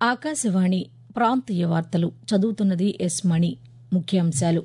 ఆకాశవాణి ప్రాంతీయ వార్తలు చదువుతున్నది ఎస్ మణి ముఖ్యాంశాలు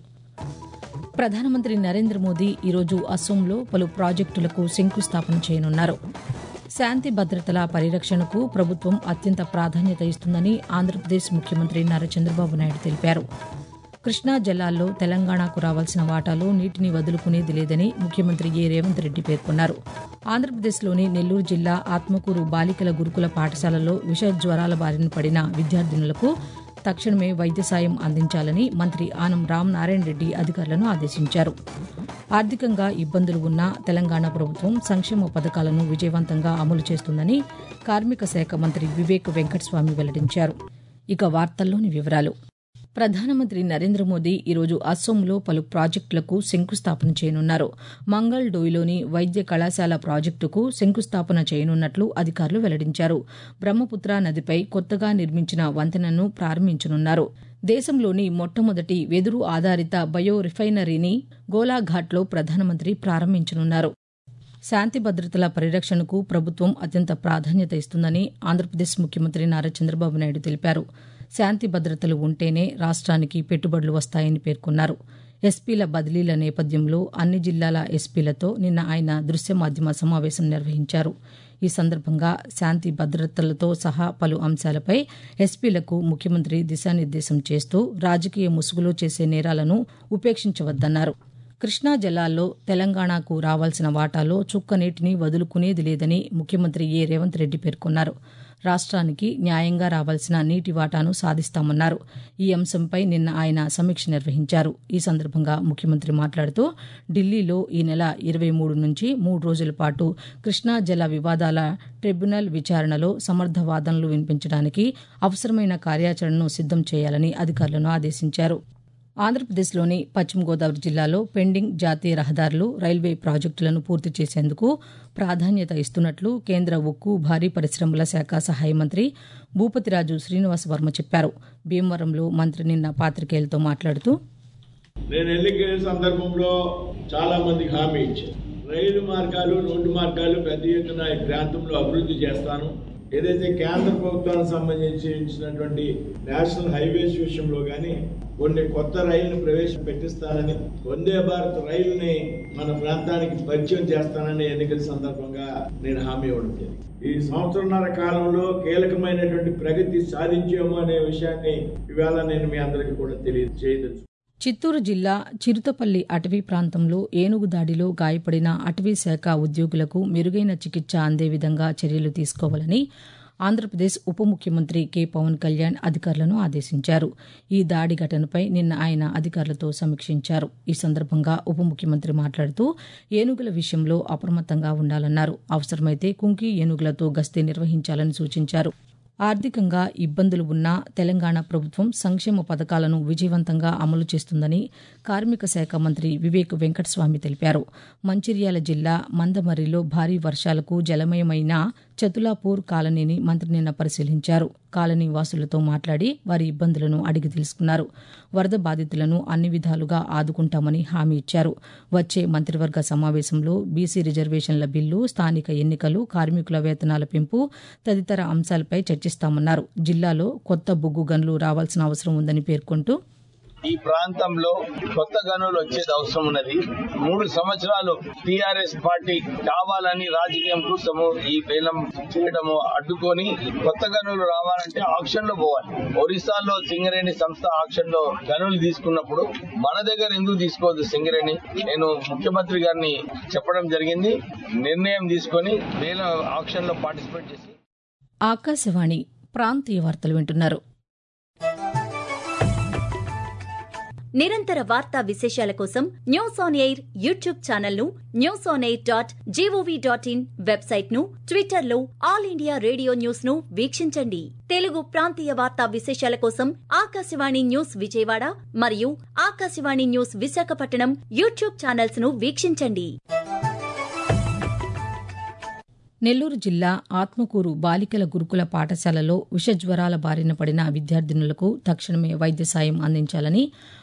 ప్రధానమంత్రి నరేంద్ర మోదీ ఈరోజు అస్సోంలో పలు ప్రాజెక్టులకు శంకుస్థాపన చేయనున్నారు శాంతి భద్రతల పరిరక్షణకు ప్రభుత్వం అత్యంత ప్రాధాన్యత ఇస్తుందని ఆంధ్రప్రదేశ్ ముఖ్యమంత్రి నారా చంద్రబాబు నాయుడు తెలిపారు కృష్ణా జలాల్లో తెలంగాణకు రావాల్సిన వాటాలో నీటిని వదులుకునేది లేదని ముఖ్యమంత్రి ఏ రేవంత్ రెడ్డి పేర్కొన్నారు ఆంధ్రప్రదేశ్లోని నెల్లూరు జిల్లా ఆత్మకూరు బాలికల గురుకుల పాఠశాలలో విష జ్వరాల బారిన పడిన విద్యార్థినులకు తక్షణమే వైద్య సాయం అందించాలని మంత్రి ఆనం రామనారాయణ రెడ్డి అధికారులను ఆదేశించారు ఆర్థికంగా ఇబ్బందులు ఉన్న తెలంగాణ ప్రభుత్వం సంక్షేమ పథకాలను విజయవంతంగా అమలు చేస్తుందని కార్మిక శాఖ మంత్రి వివేక్ వెంకటస్వామి వెల్లడించారు ఇక వార్తల్లోని వివరాలు ప్రధానమంత్రి నరేంద్ర మోదీ ఈరోజు అస్సోంలో పలు ప్రాజెక్టులకు శంకుస్థాపన చేయనున్నారు మంగళ్ డోయ్లోని వైద్య కళాశాల ప్రాజెక్టుకు శంకుస్థాపన చేయనున్నట్లు అధికారులు వెల్లడించారు బ్రహ్మపుత్ర నదిపై కొత్తగా నిర్మించిన వంతెనను ప్రారంభించనున్నారు దేశంలోని మొట్టమొదటి వెదురు ఆధారిత బయో రిఫైనరీని గోలాఘాట్లో ప్రధానమంత్రి ప్రారంభించనున్నారు శాంతి భద్రతల పరిరక్షణకు ప్రభుత్వం అత్యంత ప్రాధాన్యత ఇస్తుందని ఆంధ్రప్రదేశ్ ముఖ్యమంత్రి నారా చంద్రబాబు నాయుడు తెలిపారు శాంతి భద్రతలు ఉంటేనే రాష్ట్రానికి పెట్టుబడులు వస్తాయని పేర్కొన్నారు ఎస్పీల బదిలీల నేపథ్యంలో అన్ని జిల్లాల ఎస్పీలతో నిన్న ఆయన దృశ్య మాధ్యమ సమావేశం నిర్వహించారు ఈ సందర్భంగా శాంతి భద్రతలతో సహా పలు అంశాలపై ఎస్పీలకు ముఖ్యమంత్రి దిశానిర్దేశం చేస్తూ రాజకీయ ముసుగులో చేసే నేరాలను ఉపేక్షించవద్దన్నారు కృష్ణా జలాల్లో తెలంగాణకు రావాల్సిన వాటాలో చుక్క నీటిని వదులుకునేది లేదని ముఖ్యమంత్రి ఏ రేవంత్ రెడ్డి పేర్కొన్నారు రాష్ట్రానికి న్యాయంగా రావాల్సిన నీటి వాటాను సాధిస్తామన్నారు ఈ అంశంపై నిన్న ఆయన సమీక్ష నిర్వహించారు ఈ సందర్భంగా ముఖ్యమంత్రి మాట్లాడుతూ ఢిల్లీలో ఈ నెల ఇరవై మూడు నుంచి మూడు రోజుల పాటు కృష్ణా జల వివాదాల ట్రిబ్యునల్ విచారణలో సమర్థ వాదనలు వినిపించడానికి అవసరమైన కార్యాచరణను సిద్దం చేయాలని అధికారులను ఆదేశించారు ఆంధ్రప్రదేశ్లోని పశ్చిమ గోదావరి జిల్లాలో పెండింగ్ జాతీయ రహదారులు రైల్వే ప్రాజెక్టులను పూర్తి చేసేందుకు ప్రాధాన్యత ఇస్తున్నట్లు కేంద్ర ఉక్కు భారీ పరిశ్రమల శాఖ సహాయ మంత్రి భూపతిరాజు శ్రీనివాస వర్మ చెప్పారు భీమవరంలో మంత్రి నిన్న పాతికేయులతో మాట్లాడుతూ నేను ఎన్నికల సందర్భంలో చాలా మందికి హామీ ఇచ్చాను రైలు మార్గాలు రోడ్డు మార్గాలు పెద్ద ఎత్తున ఈ ప్రాంతంలో అభివృద్ధి చేస్తాను ఏదైతే కేంద్ర ప్రభుత్వానికి సంబంధించి ఇచ్చినటువంటి నేషనల్ హైవేస్ విషయంలో కానీ కొన్ని కొత్త రైళ్లను ప్రవేశపెట్టిస్తానని వందే భారత్ రైలుని మన ప్రాంతానికి పరిచయం చేస్తానని ఎన్నికల సందర్భంగా నేను హామీ ఇవ్వడం జరిగింది ఈ సంవత్సరంన్నర కాలంలో కీలకమైనటువంటి ప్రగతి సాధించాము అనే విషయాన్ని ఇవాళ నేను మీ అందరికీ కూడా తెలియజేయదలుచు చిత్తూరు జిల్లా చిరుతపల్లి అటవీ ప్రాంతంలో ఏనుగు దాడిలో గాయపడిన అటవీ శాఖ ఉద్యోగులకు మెరుగైన చికిత్స అందే విధంగా చర్యలు తీసుకోవాలని ఆంధ్రప్రదేశ్ ఉప ముఖ్యమంత్రి కె పవన్ కళ్యాణ్ అధికారులను ఆదేశించారు ఈ దాడి ఘటనపై నిన్న ఆయన అధికారులతో సమీక్షించారు ఈ సందర్భంగా ఉప ముఖ్యమంత్రి మాట్లాడుతూ ఏనుగుల విషయంలో అప్రమత్తంగా ఉండాలన్నారు అవసరమైతే కుంకి ఏనుగులతో గస్తీ నిర్వహించాలని సూచించారు ఆర్థికంగా ఇబ్బందులు ఉన్నా తెలంగాణ ప్రభుత్వం సంక్షేమ పథకాలను విజయవంతంగా అమలు చేస్తుందని కార్మిక శాఖ మంత్రి వివేక్ వెంకటస్వామి తెలిపారు మంచిర్యాల జిల్లా మందమర్రిలో భారీ వర్షాలకు జలమయమైన చతులాపూర్ కాలనీని మంత్రి నిన్న పరిశీలించారు కాలనీ వాసులతో మాట్లాడి వారి ఇబ్బందులను అడిగి తెలుసుకున్నారు వరద బాధితులను అన్ని విధాలుగా ఆదుకుంటామని హామీ ఇచ్చారు వచ్చే మంత్రివర్గ సమావేశంలో బీసీ రిజర్వేషన్ల బిల్లు స్థానిక ఎన్నికలు కార్మికుల వేతనాల పెంపు తదితర అంశాలపై చర్చిస్తామన్నారు జిల్లాలో కొత్త బొగ్గు గన్లు రావాల్సిన అవసరం ఉందని పేర్కొంటూ ఈ ప్రాంతంలో కొత్త గనులు వచ్చేది అవసరం ఉన్నది మూడు సంవత్సరాలు టిఆర్ఎస్ పార్టీ కావాలని రాజకీయం కోసము ఈ వేలం చేయడము అడ్డుకొని కొత్త గనులు రావాలంటే ఆక్షన్ లో పోవాలి ఒరిస్సాలో సింగరేణి సంస్థ ఆక్షన్ లో గనులు తీసుకున్నప్పుడు మన దగ్గర ఎందుకు తీసుకోవద్దు సింగరేణి నేను ముఖ్యమంత్రి గారిని చెప్పడం జరిగింది నిర్ణయం తీసుకొని వేల ఆక్షన్ లో పార్టిసిపేట్ చేసి ఆకాశవాణి ప్రాంతీయ వార్తలు వింటున్నారు నిరంతర వార్తా విశేషాల కోసం news on air YouTube channel ను news on air dot G O V dot in website ను ట్విట్టర్ లో ఆల్ ఇండియా రేడియో న్యూస్ ను వీక్షించండి తెలుగు ప్రాంతీయ వార్తా విశేషాల కోసం ఆకాశవాణి న్యూస్ విజయవాడ మరియు Akashvani news Visakhapatnam YouTube channels ను వీక్షించండి నెల్లూరు జిల్లా ఆత్మకూరు బాలికల గురుకుల పాఠశాలలో విషజ్వరాల బారిన పడిన విద్యార్థినులకు తక్షణమే వైద్య సాయం అందించాలని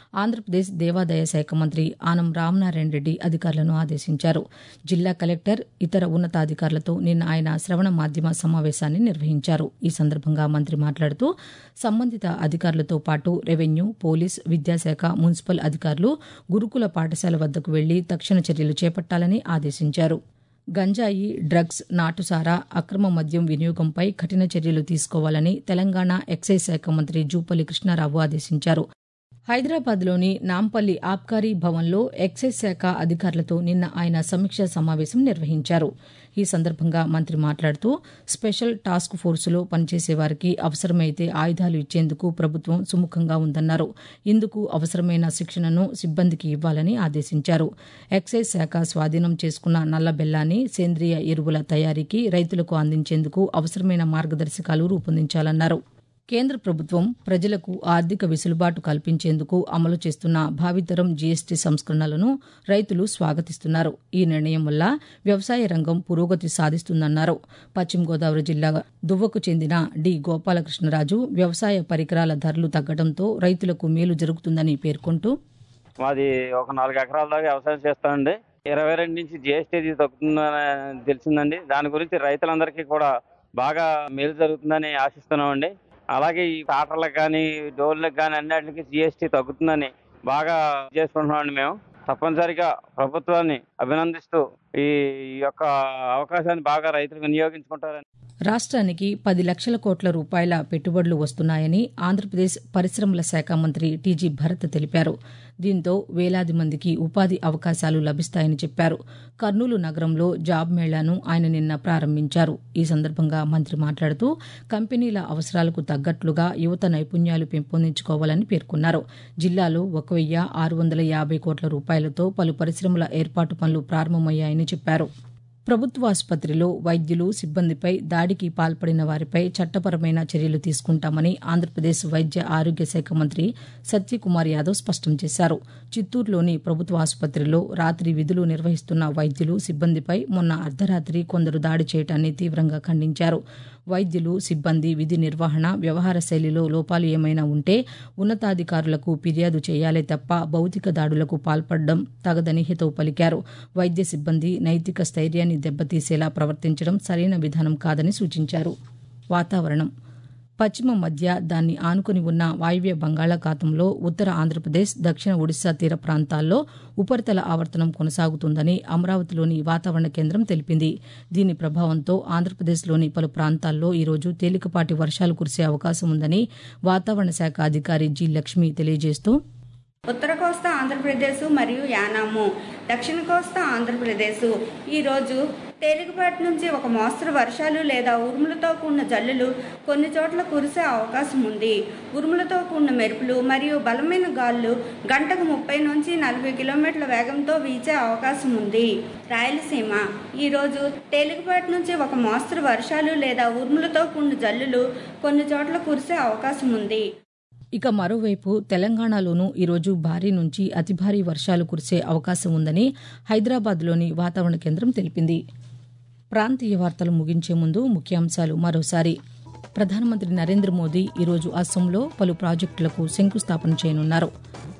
ఆంధ్రప్రదేశ్ దేవాదాయ శాఖ మంత్రి ఆనం రామనారాయణ రెడ్డి అధికారులను ఆదేశించారు జిల్లా కలెక్టర్ ఇతర ఉన్నతాధికారులతో నిన్న ఆయన శ్రవణ మాధ్యమ సమావేశాన్ని నిర్వహించారు ఈ సందర్భంగా మంత్రి మాట్లాడుతూ సంబంధిత అధికారులతో పాటు రెవెన్యూ పోలీస్ విద్యాశాఖ మున్సిపల్ అధికారులు గురుకుల పాఠశాల వద్దకు వెళ్లి తక్షణ చర్యలు చేపట్టాలని ఆదేశించారు గంజాయి డ్రగ్స్ నాటుసారా అక్రమ మద్యం వినియోగంపై కఠిన చర్యలు తీసుకోవాలని తెలంగాణ ఎక్సైజ్ శాఖ మంత్రి జూపల్లి కృష్ణారావు ఆదేశించారు హైదరాబాద్లోని నాంపల్లి ఆబ్కారీ భవన్లో ఎక్సైజ్ శాఖ అధికారులతో నిన్న ఆయన సమీక్షా సమావేశం నిర్వహించారు ఈ సందర్భంగా మంత్రి మాట్లాడుతూ స్పెషల్ టాస్క్ ఫోర్సులో పనిచేసే వారికి అవసరమైతే ఆయుధాలు ఇచ్చేందుకు ప్రభుత్వం సుముఖంగా ఉందన్నారు ఇందుకు అవసరమైన శిక్షణను సిబ్బందికి ఇవ్వాలని ఆదేశించారు ఎక్సైజ్ శాఖ స్వాధీనం చేసుకున్న నల్ల బెల్లాన్ని సేంద్రియ ఎరువుల తయారీకి రైతులకు అందించేందుకు అవసరమైన మార్గదర్శకాలు రూపొందించాలన్నారు కేంద్ర ప్రభుత్వం ప్రజలకు ఆర్థిక వెసులుబాటు కల్పించేందుకు అమలు చేస్తున్న భావితరం జీఎస్టీ సంస్కరణలను రైతులు స్వాగతిస్తున్నారు ఈ నిర్ణయం వల్ల వ్యవసాయ రంగం పురోగతి సాధిస్తుందన్నారు పశ్చిమ గోదావరి జిల్లా దువ్వకు చెందిన డి గోపాలకృష్ణరాజు వ్యవసాయ పరికరాల ధరలు తగ్గడంతో రైతులకు మేలు జరుగుతుందని పేర్కొంటూ మాది ఒక నాలుగు ఎకరాల దాకా వ్యవసాయం చేస్తామండి ఇరవై రెండు నుంచి జిఎస్టీ తగ్గుతుందని తెలిసిందండి దాని గురించి రైతులందరికీ కూడా బాగా మేలు జరుగుతుందని ఆశిస్తున్నామండి అలాగే ఈ టాటర్లకు కానీ డోర్లకు కానీ అన్నిటికి జిఎస్టీ తగ్గుతుందని బాగా చేసుకుంటున్నామండి మేము తప్పనిసరిగా ప్రభుత్వాన్ని అభినందిస్తూ ఈ యొక్క అవకాశాన్ని బాగా రైతులు వినియోగించుకుంటారని రాష్ట్రానికి పది లక్షల కోట్ల రూపాయల పెట్టుబడులు వస్తున్నాయని ఆంధ్రప్రదేశ్ పరిశ్రమల శాఖ మంత్రి టీజీ భరత్ తెలిపారు దీంతో వేలాది మందికి ఉపాధి అవకాశాలు లభిస్తాయని చెప్పారు కర్నూలు నగరంలో జాబ్ మేళాను ఆయన నిన్న ప్రారంభించారు ఈ సందర్భంగా మంత్రి మాట్లాడుతూ కంపెనీల అవసరాలకు తగ్గట్లుగా యువత నైపుణ్యాలు పెంపొందించుకోవాలని పేర్కొన్నారు జిల్లాలో ఒక వెయ్యి ఆరు వందల యాభై కోట్ల రూపాయలతో పలు పరిశ్రమల ఏర్పాటు పనులు ప్రారంభమయ్యాయని చెప్పారు ప్రభుత్వాసుపత్రిలో వైద్యులు సిబ్బందిపై దాడికి పాల్పడిన వారిపై చట్టపరమైన చర్యలు తీసుకుంటామని ఆంధ్రప్రదేశ్ వైద్య ఆరోగ్య శాఖ మంత్రి సత్యకుమార్ యాదవ్ స్పష్టం చేశారు చిత్తూరులోని ప్రభుత్వ ఆసుపత్రిలో రాత్రి విధులు నిర్వహిస్తున్న వైద్యులు సిబ్బందిపై మొన్న అర్ధరాత్రి కొందరు దాడి చేయడాన్ని తీవ్రంగా ఖండించారు వైద్యులు సిబ్బంది విధి నిర్వహణ వ్యవహార శైలిలో లోపాలు ఏమైనా ఉంటే ఉన్నతాధికారులకు ఫిర్యాదు చేయాలే తప్ప భౌతిక దాడులకు పాల్పడడం తగదని హితవు పలికారు వైద్య సిబ్బంది నైతిక స్థైర్యాన్ని దెబ్బతీసేలా ప్రవర్తించడం సరైన విధానం కాదని సూచించారు వాతావరణం పశ్చిమ మధ్య దాన్ని ఆనుకుని ఉన్న వాయువ్య బంగాళాఖాతంలో ఉత్తర ఆంధ్రప్రదేశ్ దక్షిణ ఒడిశా తీర ప్రాంతాల్లో ఉపరితల ఆవర్తనం కొనసాగుతుందని అమరావతిలోని వాతావరణ కేంద్రం తెలిపింది దీని ప్రభావంతో ఆంధ్రప్రదేశ్లోని పలు ప్రాంతాల్లో ఈరోజు తేలికపాటి వర్షాలు కురిసే అవకాశం ఉందని వాతావరణ శాఖ అధికారి జి లక్ష్మి తెలియజేస్తూ ఉత్తర కోస్తా ఆంధ్రప్రదేశ్ మరియు యానాము దక్షిణ కోస్తా ఆంధ్రప్రదేశ్ ఈరోజు తేలికపాటి నుంచి ఒక మోస్తరు వర్షాలు లేదా ఉరుములతో కూడిన జల్లులు కొన్ని చోట్ల కురిసే అవకాశం ఉంది ఉరుములతో కూడిన మెరుపులు మరియు బలమైన గాలులు గంటకు ముప్పై నుంచి నలభై కిలోమీటర్ల వేగంతో వీచే అవకాశం ఉంది రాయలసీమ ఈరోజు తేలికపాటి నుంచి ఒక మోస్తరు వర్షాలు లేదా ఉరుములతో కూడిన జల్లులు కొన్ని చోట్ల కురిసే అవకాశం ఉంది ఇక మరోవైపు తెలంగాణలోనూ ఈరోజు భారీ నుంచి అతి భారీ వర్షాలు కురిసే అవకాశం ఉందని హైదరాబాద్లోని వాతావరణ కేంద్రం తెలిపింది ప్రాంతీయ వార్తలు ముగించే ముందు ముఖ్యాంశాలు మరోసారి ప్రధానమంత్రి నరేంద్ర మోదీ ఈరోజు అస్సోంలో పలు ప్రాజెక్టులకు శంకుస్థాపన చేయనున్నారు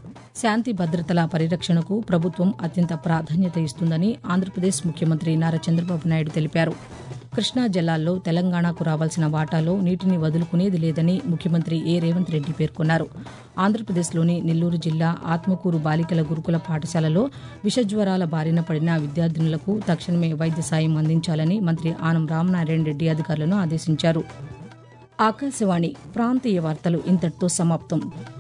శాంతి భద్రతల పరిరక్షణకు ప్రభుత్వం అత్యంత ప్రాధాన్యత ఇస్తుందని ఆంధ్రప్రదేశ్ ముఖ్యమంత్రి నారా చంద్రబాబు నాయుడు తెలిపారు కృష్ణా జలాల్లో తెలంగాణకు రావాల్సిన వాటాలో నీటిని వదులుకునేది లేదని ముఖ్యమంత్రి ఏ రేవంత్ రెడ్డి పేర్కొన్నారు ఆంధ్రప్రదేశ్లోని నెల్లూరు జిల్లా ఆత్మకూరు బాలికల గురుకుల పాఠశాలలో విషజ్వరాల బారిన పడిన విద్యార్థినులకు తక్షణమే వైద్య సాయం అందించాలని మంత్రి ఆనం రామనారాయణ రెడ్డి అధికారులను ఆదేశించారు ఆకాశవాణి ప్రాంతీయ వార్తలు ఇంతటితో సమాప్తం